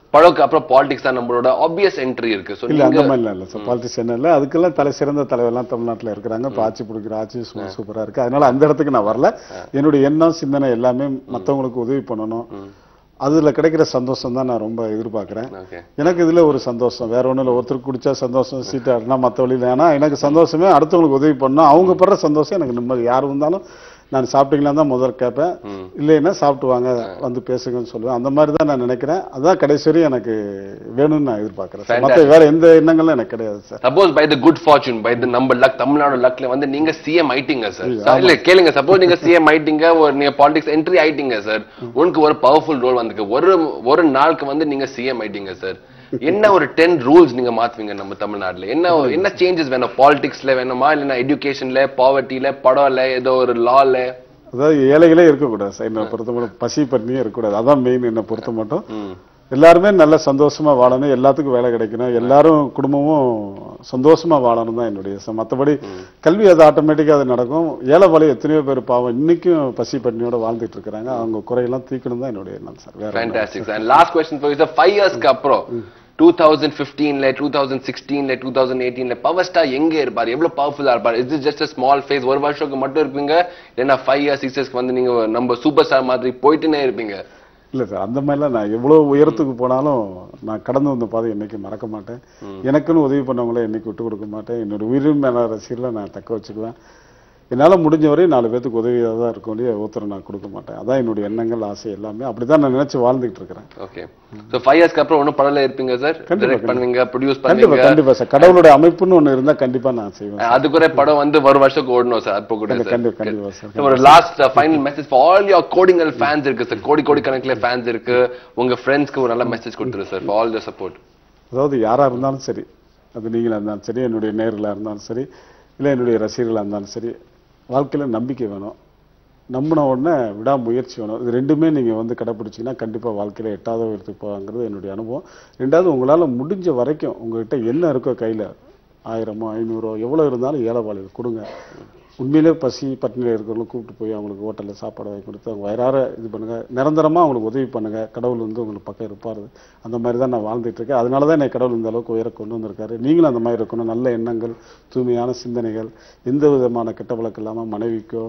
படம்க்கு அப்புறம் பாலிடிக்ஸ் தான் நம்மளோட ஆப்வியஸ் என்ட்ரி இருக்கு சோ இல்ல அந்த நீங்க மாதிரி இல்ல சார் பாலிட்டிஷியன் இல்ல அதுக்கெல்லாம் தலை சிறந்த தலைவர்லாம் தமிழ்நாட்டுல இருக்கிறாங்க இப்ப ஆட்சி பிடிக்கிற ஆட்சி சூ- சூப்பரா இருக்கு அதனால அந்த இடத்துக்கு நான் வரல என்னுடைய எண்ணம் சிந்தனை எல்லாமே மத்தவங்களுக்கு உதவி பண்ணணும் அதுல கிடைக்கிற சந்தோஷம் தான் நான் ரொம்ப எதிர்பார்க்கிறேன் ஓகே எனக்கு இதுல ஒரு சந்தோஷம் வேற ஒண்ணும் இல்ல ஒருத்தருக்கு குடிச்சா சந்தோஷம் சீட்டா இருந்தா மத்த வழியில ஏன்னா எனக்கு சந்தோஷமே அடுத்தவங்களுக்கு உதவி பண்ணணும் அவங்க படுற சந்தோஷம் எனக்கு நிம்மதி யார் வந்தாலும் நான் சாப்பிட்டீங்களா தான் முதல்ல கேட்பேன் இல்லைன்னா சாப்பிட்டு வாங்க வந்து பேசுங்கன்னு சொல்லுவேன் அந்த மாதிரி தான் நான் நினைக்கிறேன் அதான் கடைசி வரையும் எனக்கு வேணும்னு நான் எதிர்பார்க்கிறேன் சார். மத்த வேற எந்த எண்ணங்களும் எனக்கு கிடையாது sir suppose by the good fortune by the நம்ம லக் தமிழ்நாடு லக்ல வந்து நீங்க சிஎம் ஆயிட்டீங்க சார் இல்ல கேளுங்க சப்போஸ் நீங்க சிஎம் ஆயிட்டீங்க ஒரு நீங்க பாலிடிக்ஸ் என்ட்ரி ஆயிட்டீங்க சார் உங்களுக்கு ஒரு பவர்ஃபுல் ரோல் வந்துருக்கு ஒரு ஒரு நாளுக்கு வந்து நீங்க சிஎம் ஆயிட்டீங்க சார் என்ன ஒரு டென் ரூல்ஸ் நீங்க மாத்துவீங்க நம்ம தமிழ்நாட்டுல என்ன என்ன சேஞ்சஸ் வேணும் பாலிடிக்ஸ்ல வேணுமா இல்லைன்னா எஜுகேஷன்ல பாவர்ட்டில படம்ல ஏதோ ஒரு லால அதாவது ஏழைகளே இருக்கக்கூடாது சார் என்னை பொறுத்த மட்டும் பசி பட்னியே இருக்கக்கூடாது அதான் மெயின் என்னை பொறுத்த மட்டும் எல்லாருமே நல்ல சந்தோஷமா வாழணும் எல்லாத்துக்கும் வேலை கிடைக்கணும் எல்லாரும் குடும்பமும் சந்தோஷமா வாழணும் தான் என்னுடைய ச- மத்தபடி கல்வி அது ஆட்டோமேட்டிக்கா அது நடக்கும் ஏழை வாழை எத்தனையோ பேர் பாவம் இன்னைக்கும் பசி பட்னியோட வாழ்ந்துட்டு இருக்கிறாங்க அவங்க குறையெல்லாம் தீர்க்கணும் தான் என்னுடைய எண்ணம் சார் வேற ஒண்ணும் இல்ல. Fantastic and last question for sir five இயர்ஸ்க்கு அப்புறம் டூ தௌசண்ட் ஃபிஃப்டீன்ல டூ தௌசண்ட் சிக்ஸ்டீன்ல டூ தௌசண்ட் எயிட்டீன்ல பவர் ஸ்டார் எங்க இருப்பார் எவ்வளவு பவர்ஃபுல்லா இருப்பார் இது ஜஸ்ட் ஸ்மால் ஃபேஸ் ஒரு வருஷத்துக்கு மட்டும் இருப்பீங்க இல்லைன்னா ஃபைவ் இயர்ஸ் சிக்ஸ் இயர்ஸ்க்கு வந்து நீங்க நம்ம சூப்பர் ஸ்டார் மாதிரி போயிட்டுனே இருப்பீங்க இல்ல சார் அந்த மாதிரிலாம் நான் எவ்வளவு உயரத்துக்கு போனாலும் நான் கடந்து வந்த பாதை என்னைக்கு மறக்க மாட்டேன் எனக்குன்னு உதவி பண்ணவங்கள என்னைக்கு விட்டு கொடுக்க மாட்டேன் என்னோட உயிரின்மையான ரசிகர்களை நான் தக்க வச்சுக்குவேன் என்னால முடிஞ்ச வரை நாலு பேத்துக்கு உதவியாக தான் இருக்கும் இல்லையா ஒருத்தர் நான் கொடுக்க மாட்டேன் அதான் என்னுடைய எண்ணங்கள் ஆசை எல்லாமே அப்படிதான் நான் நினைச்சு வாழ்ந்துகிட்டு இருக்கிறேன் ஓகே ஸோ ஃபைவ் இயர்ஸ்க்கு அப்புறம் ஒன்றும் படம்ல இருப்பீங்க சார் கண்டிப்பா, டைரக்ட் பண்ணுவீங்க ப்ரொடியூஸ் கண்டிப்பா பண்ணுவீங்க கண்டிப்பா சார் கடவுளுடைய அமைப்புன்னு ஒண்ணு இருந்தா கண்டிப்பா நான் செய்வேன் அதுக்குற படம் வந்து ஒரு வருஷத்துக்கு ஓடணும் சார் அப்போ கூட சார் கண்டிப்பா கண்டிப்பா சார் So, ஒரு last final message for all your கோடிங்கல் ஃபேன்ஸ் இருக்கு சார் கோடி கோடி கணக்குல ஃபேன்ஸ் இருக்கு உங்க ஃப்ரெண்ட்ஸ்க்கு ஒரு நல்ல மெசேஜ் கொடுத்துரு sir for all the support அதாவது யாரா இருந்தாலும் சரி அது நீங்களா இருந்தாலும் சரி என்னுடைய நேர்களா இருந்தாலும் சரி இல்லை என்னுடைய ரசிகர்களா இருந்தாலும் சரி வாழ்க்கையில நம்பிக்கை வேணும் நம்பின உடனே விடாமுயற்சி வேணும் இது ரெண்டுமே நீங்க வந்து கடைப்பிடிச்சீங்கன்னா கண்டிப்பா வாழ்க்கையில எட்டாவது உயரத்துக்கு போவாங்கிறது என்னுடைய அனுபவம் ரெண்டாவது உங்களால முடிஞ்ச வரைக்கும் உங்ககிட்ட என்ன இருக்கோ கையில ஆயிரமோ ஐநூறோ எவ்வளவு இருந்தாலும் ஏழைவாளிகள் கொடுங்க உண்மையிலே பசி பட்டினியில் இருக்கிறவங்களும் கூப்பிட்டு போய் அவங்களுக்கு ஹோட்டலில் சாப்பாடு வாங்கி கொடுத்து அவங்க வயிறார இது பண்ணுங்க நிரந்தரமா அவங்களுக்கு உதவி பண்ணுங்க கடவுள் வந்து உங்களுக்கு பக்கம் இருப்பாரு அந்த மாதிரி தான் நான் வாழ்ந்துட்டு இருக்கேன் அதனால தான் என்னை கடவுள் இந்த அளவுக்கு உயர கொண்டு வந்திருக்காரு நீங்களும் அந்த மாதிரி இருக்கணும் நல்ல எண்ணங்கள் தூய்மையான சிந்தனைகள் எந்த விதமான கெட்ட பழக்கம் இல்லாமல் மனைவிக்கோ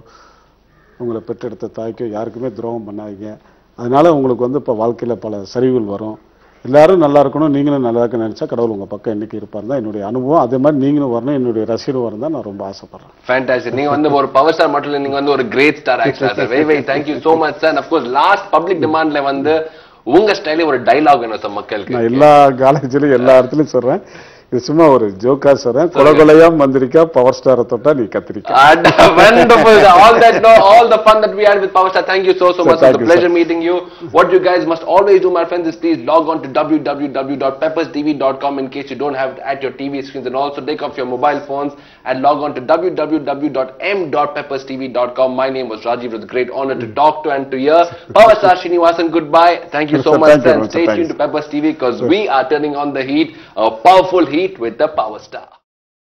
உங்களை பெற்றெடுத்த தாய்க்கோ யாருக்குமே துரோகம் பண்ணாதீங்க அதனால உங்களுக்கு வந்து இப்போ வாழ்க்கையில பல சரிவுகள் வரும் எல்லாரும் நல்லா இருக்கணும் நீங்களும் நல்லா இருக்கணும்னு நினைச்சா கடவுள் உங்க பக்கம் என்னைக்கு இருப்பார் தான் என்னுடைய அனுபவம் அதே மாதிரி நீங்களும் வரணும் என்னுடைய ரசிகர் வரணும் தான் நான் ரொம்ப ஆசைப்படுறேன் ஃபேண்டாஸ்டிக் நீங்க வந்து ஒரு பவர் ஸ்டார் மட்டும் இல்ல நீங்க வந்து ஒரு கிரேட் ஸ்டார் ஆக்சுவலா sir very very thank you so much sir of course last public டிமாண்ட்ல வந்து உங்க ஸ்டைலே ஒரு டைலாக் வேணும் சார் மக்களுக்கு நான் எல்லா காலேஜ்லயும் எல்லா இடத்துலயும் சொல்றேன் இது சும்மா ஒரு ஜோக்கா சொல்றேன் கொலை கொலையா மந்திரிக்கா பவர் ஸ்டாரை தொட்டா நீ கத்திரிக்கா And wonderful. sir. All that, no, all the fun that we had with Power Star. Thank you so, so Sir, much. It's thank a you, pleasure meeting you. What you guys must always do, my friends, is please log on to www.pepperstv.com in case you don't have it at your TV screens and also take off your mobile phones and log on to www.m.pepperstv.com. My name was Rajiv. It was a great honor to talk to and to hear. Power Star Srinivasan, goodbye. Thank you so Sir, much, thank you sir, and very much, stay sir. tuned to Thanks. Peppers TV because we are turning on the heat, a powerful heat with the Power Star.